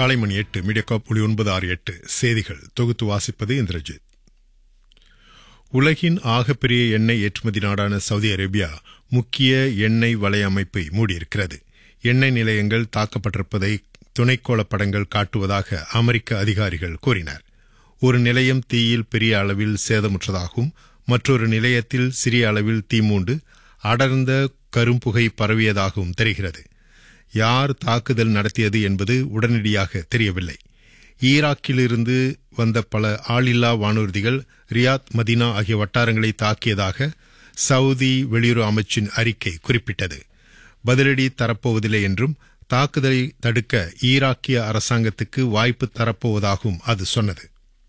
காலை மணி எட்டு மீடியாகாப் ஒளி ஒன்பது ஆறு எட்டு செய்திகள் தொகுத்து வாசிப்பது இந்திரஜித் உலகின் ஆகப்பெரிய எண்ணெய் ஏற்றுமதி நாடான சவுதி அரேபியா முக்கிய எண்ணெய் வலை அமைப்பை மூடியிருக்கிறது எண்ணெய் நிலையங்கள் தாக்கப்பட்டிருப்பதை துணைக்கோள படங்கள் காட்டுவதாக அமெரிக்க அதிகாரிகள் கூறினர் ஒரு நிலையம் தீயில் பெரிய அளவில் சேதமுற்றதாகவும் மற்றொரு நிலையத்தில் சிறிய அளவில் தீ மூண்டு அடர்ந்த கரும்புகை பரவியதாகவும் தெரிகிறது யார் தாக்குதல் நடத்தியது என்பது உடனடியாக தெரியவில்லை ஈராக்கிலிருந்து வந்த பல ஆளில்லா வானூர்திகள் ரியாத் மதினா ஆகிய வட்டாரங்களை தாக்கியதாக சவுதி வெளியுறவு அமைச்சின் அறிக்கை குறிப்பிட்டது பதிலடி தரப்போவதில்லை என்றும் தாக்குதலை தடுக்க ஈராக்கிய அரசாங்கத்துக்கு வாய்ப்பு தரப்போவதாகவும் அது சொன்னது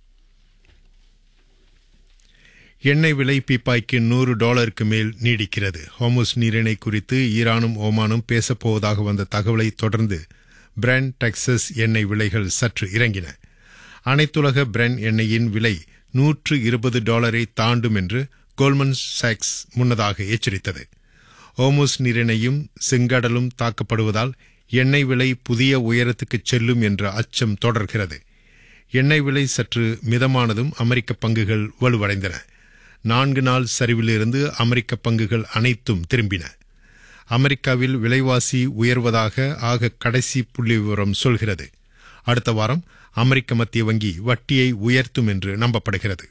எண்ணெய் விலை பீப்பாய்க்கு நூறு டாலருக்கு மேல் நீடிக்கிறது ஹோமோஸ் நீரிணை குறித்து ஈரானும் ஓமானும் பேசப்போவதாக வந்த தகவலை தொடர்ந்து பிராண்ட் டெக்சஸ் எண்ணெய் விலைகள் சற்று இறங்கின அனைத்துலக பிராண்ட் எண்ணெயின் விலை நூற்று இருபது டாலரை தாண்டும் என்று கோல்மன் சாக்ஸ் முன்னதாக எச்சரித்தது ஓமோஸ் நீரிணையும் செங்கடலும் தாக்கப்படுவதால் எண்ணெய் விலை புதிய உயரத்துக்கு செல்லும் என்ற அச்சம் தொடர்கிறது எண்ணெய் விலை சற்று மிதமானதும் அமெரிக்க பங்குகள் வலுவடைந்தன நான்கு நாள் சரிவிலிருந்து அமெரிக்க பங்குகள் அனைத்தும் திரும்பின அமெரிக்காவில் விலைவாசி உயர்வதாக ஆக கடைசி புள்ளி விவரம் சொல்கிறது அடுத்த வாரம் அமெரிக்க மத்திய வங்கி வட்டியை உயர்த்தும் என்று நம்பப்படுகிறது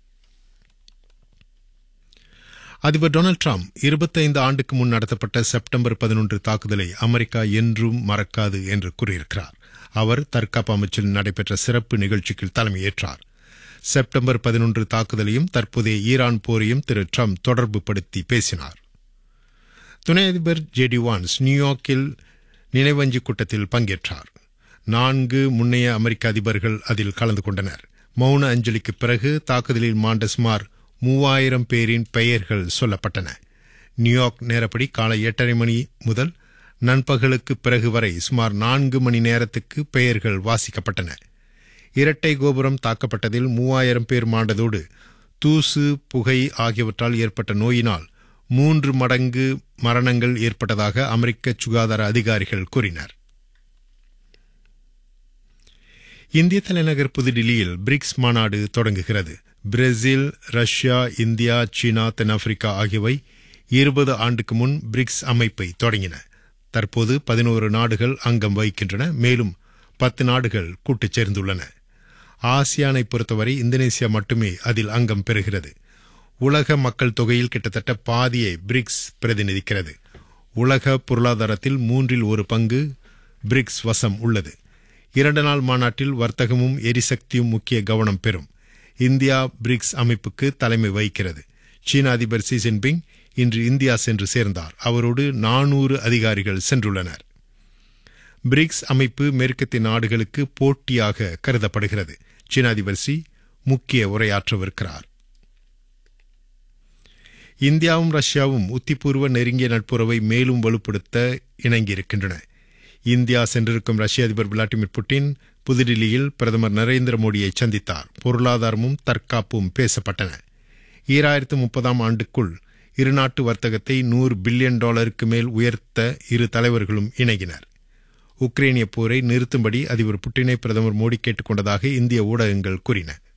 அதிபர் டொனால்டு டிரம்ப் இருபத்தைந்து ஆண்டுக்கு முன் நடத்தப்பட்ட செப்டம்பர் பதினொன்று தாக்குதலை அமெரிக்கா என்றும் மறக்காது என்று கூறியிருக்கிறார் அவர் தற்காப்பு அமைச்சில் நடைபெற்ற சிறப்பு நிகழ்ச்சிக்கு தலைமையேற்றார் செப்டம்பர் பதினொன்று தாக்குதலையும் தற்போதைய ஈரான் போரையும் திரு ட்ரம்ப் தொடர்பு படுத்தி பேசினார் துணை அதிபர் ஜேடி வான்ஸ் நியூயார்க்கில் நினைவஞ்சி கூட்டத்தில் பங்கேற்றார் நான்கு முன்னைய அமெரிக்க அதிபர்கள் அதில் கலந்து கொண்டனர் மௌன அஞ்சலிக்கு பிறகு தாக்குதலில் மாண்ட சுமார் மூவாயிரம் பேரின் பெயர்கள் சொல்லப்பட்டன நியூயார்க் நேரப்படி காலை எட்டரை மணி முதல் நண்பகலுக்கு பிறகு வரை சுமார் நான்கு மணி நேரத்துக்கு பெயர்கள் வாசிக்கப்பட்டன இரட்டை கோபுரம் தாக்கப்பட்டதில் மூவாயிரம் பேர் மாண்டதோடு தூசு புகை ஆகியவற்றால் ஏற்பட்ட நோயினால் மூன்று மடங்கு மரணங்கள் ஏற்பட்டதாக அமெரிக்க சுகாதார அதிகாரிகள் கூறினர் இந்திய தலைநகர் புதுடில்லியில் பிரிக்ஸ் மாநாடு தொடங்குகிறது பிரேசில் ரஷ்யா இந்தியா சீனா தென்னாப்பிரிக்கா ஆகியவை இருபது ஆண்டுக்கு முன் பிரிக்ஸ் அமைப்பை தொடங்கின தற்போது பதினோரு நாடுகள் அங்கம் வகிக்கின்றன மேலும் பத்து நாடுகள் கூட்டுச் சேர்ந்துள்ளன ஆசியானை பொறுத்தவரை இந்தோனேசியா மட்டுமே அதில் அங்கம் பெறுகிறது உலக மக்கள் தொகையில் கிட்டத்தட்ட பாதியை பிரிக்ஸ் பிரதிநிதிக்கிறது உலக பொருளாதாரத்தில் மூன்றில் ஒரு பங்கு பிரிக்ஸ் வசம் உள்ளது இரண்டு நாள் மாநாட்டில் வர்த்தகமும் எரிசக்தியும் முக்கிய கவனம் பெறும் இந்தியா பிரிக்ஸ் அமைப்புக்கு தலைமை வகிக்கிறது சீன அதிபர் சி ஜின்பிங் இன்று இந்தியா சென்று சேர்ந்தார் அவரோடு நானூறு அதிகாரிகள் சென்றுள்ளனர் பிரிக்ஸ் அமைப்பு மேற்கத்திய நாடுகளுக்கு போட்டியாக கருதப்படுகிறது சீன அதிபர் சி முக்கிய உரையாற்றவிருக்கிறார் இந்தியாவும் ரஷ்யாவும் உத்திபூர்வ நெருங்கிய நட்புறவை மேலும் வலுப்படுத்த இணங்கியிருக்கின்றன இந்தியா சென்றிருக்கும் ரஷ்ய அதிபர் விளாடிமிர் புட்டின் புதுடில்லியில் பிரதமர் நரேந்திர மோடியை சந்தித்தார் பொருளாதாரமும் தற்காப்பும் பேசப்பட்டன ஈராயிரத்து முப்பதாம் ஆண்டுக்குள் இருநாட்டு வர்த்தகத்தை நூறு பில்லியன் டாலருக்கு மேல் உயர்த்த இரு தலைவர்களும் இணங்கினர் உக்ரைனிய போரை நிறுத்தும்படி அதிபர் புட்டினை பிரதமர் மோடி கேட்டுக் கொண்டதாக இந்திய ஊடகங்கள் கூறின